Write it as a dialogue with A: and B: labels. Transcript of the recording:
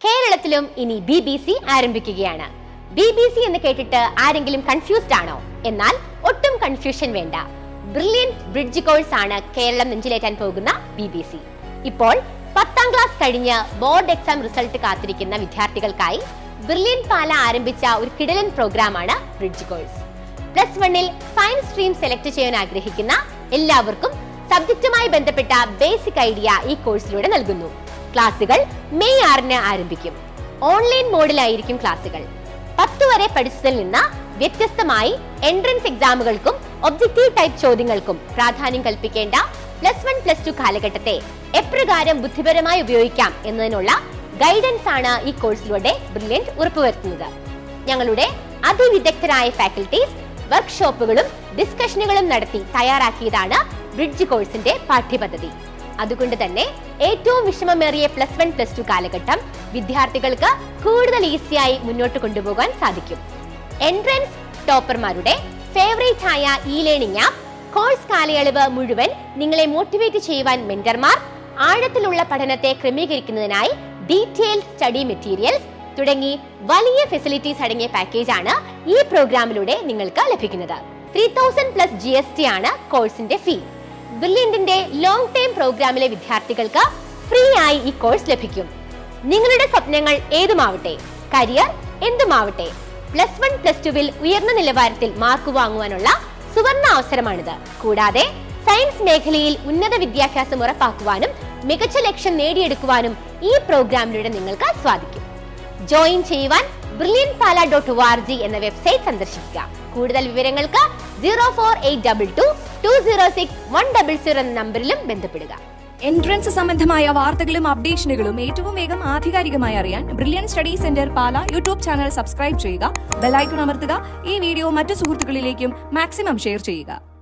A: കേരളത്തിലും ഇനി B B C ആരംഭിക്കുകയാണ് ബി ബി സി എന്ന് കേട്ടിട്ട് ആരെങ്കിലും കൺഫ്യൂസ്ഡ് ആണോ എന്നാൽ ഒട്ടും കൺഫ്യൂഷൻ വേണ്ട ബ്രില്യൻറ്റ് ബ്രിഡ്ജ് കോഴ്സ് ആണ് കേരളം നെഞ്ചിലേറ്റാൻ പോകുന്ന ബി ബി സി ഇപ്പോൾ പത്താം ക്ലാസ് കഴിഞ്ഞ് ബോർഡ് എക്സാം റിസൾട്ട് കാത്തിരിക്കുന്ന വിദ്യാർത്ഥികൾക്കായി ബ്രില്യൻറ്റ് പാല ആരംഭിച്ച ഒരു കിടലൻ പ്രോഗ്രാമാണ് ബ്രിഡ്ജ് കോഴ്സ് പ്ലസ് വണ്ണിൽ സയൻസ് സ്ട്രീം സെലക്ട് ചെയ്യാൻ ആഗ്രഹിക്കുന്ന എല്ലാവർക്കും സബ്ജക്റ്റുമായി ബന്ധപ്പെട്ട ബേസിക് ഐഡിയ ഈ കോഴ്സിലൂടെ നൽകുന്നു ക്ലാസുകൾ മെയ് ആറിന് ആരംഭിക്കും ഓൺലൈൻ മോഡിലായിരിക്കും ക്ലാസുകൾ പത്ത് വരെ പഠിച്ചതിൽ നിന്ന് വ്യത്യസ്തമായി എൻട്രൻസ് എക്സാമുകൾക്കും ഒബ്ജക്റ്റീവ് ടൈപ്പ് ചോദ്യങ്ങൾക്കും പ്രാധാന്യം കൽപ്പിക്കേണ്ട പ്ലസ് വൺ പ്ലസ് ടു കാലഘട്ടത്തെ എപ്രകാരം ബുദ്ധിപരമായി ഉപയോഗിക്കാം എന്നതിനുള്ള ഗൈഡൻസ് ആണ് ഈ കോഴ്സിലൂടെ ബ്രില്യൻറ്റ് ഉറപ്പുവരുത്തുന്നത് ഞങ്ങളുടെ അതിവിദഗ്ധരായ ഫാക്കൽറ്റീസ് വർക്ക്ഷോപ്പുകളും ഡിസ്കഷനുകളും നടത്തി തയ്യാറാക്കിയതാണ് ബ്രിഡ്ജ് കോഴ്സിന്റെ പാഠ്യപദ്ധതി അതുകൊണ്ട് തന്നെ ഏറ്റവും വിഷമമേറിയ പ്ലസ് വൺ പ്ലസ് ടു കാലഘട്ടം വിദ്യാർത്ഥികൾക്ക് കൂടുതൽ ഈസിയായി മുന്നോട്ട് കൊണ്ടുപോകാൻ സാധിക്കും എൻട്രൻസ് ടോപ്പർമാരുടെ ഫേവറേറ്റ് ആയ ഇ ലേണിംഗ് ആപ്പ് കോഴ്സ് കാലയളവ് മുഴുവൻ നിങ്ങളെ മോട്ടിവേറ്റ് ചെയ്യുവാൻ മെന്റർമാർ ആഴത്തിലുള്ള പഠനത്തെ ക്രമീകരിക്കുന്നതിനായി ഡീറ്റെയിൽഡ് സ്റ്റഡി മെറ്റീരിയൽസ് തുടങ്ങി വലിയ ഫെസിലിറ്റീസ് അടങ്ങിയ പാക്കേജാണ് ഈ പ്രോഗ്രാമിലൂടെ നിങ്ങൾക്ക് ലഭിക്കുന്നത് three thousand plus G S T ആണ് കോഴ്സിന്റെ ഫീ ബ്രില്യന്റിന്റെ ലോങ് ടൈം പ്രോഗ്രാമിലെ വിദ്യാർത്ഥികൾക്ക് ഫ്രീ ആയി ഈ കോഴ്സ് ലഭിക്കും നിങ്ങളുടെ സ്വപ്നങ്ങൾ ഏതുമാവട്ടെ കരിയർ എന്തുമാവട്ടെ പ്ലസ് വൺ പ്ലസ് ടുവിൽ ഉയർന്ന നിലവാരത്തിൽ മാർക്ക് വാങ്ങുവാനുള്ള സുവർണ അവസരമാണിത് കൂടാതെ സയൻസ് മേഖലയിൽ ഉന്നത വിദ്യാഭ്യാസം ഉറപ്പാക്കുവാനും മികച്ച ലക്ഷ്യം നേടിയെടുക്കുവാനും ഈ പ്രോഗ്രാമിലൂടെ നിങ്ങൾക്ക് സാധിക്കും ജോയിൻ ചെയ്യുവാൻ brilliant Pala dot O R G എന്ന വെബ്സൈറ്റ് സന്ദർശിക്കുക കൂടുതൽ വിവരങ്ങൾക്ക് zero four eight double two two zero six one double zero എന്ന നമ്പറിലും ബന്ധപ്പെടുക
B: എൻട്രൻസ് സംബന്ധമായ വാർത്തകളും അപ്ഡേഷനുകളും ഏറ്റവും വേഗം ആധികാരികമായി അറിയാൻ brilliant study centre Pala YouTube channel subscribe ചെയ്യുക ബെലൈക്കൺ അമർത്തുക ഈ വീഡിയോ മറ്റു സുഹൃത്തുക്കളിലേക്കും മാക്സിമം ഷെയർ ചെയ്യുക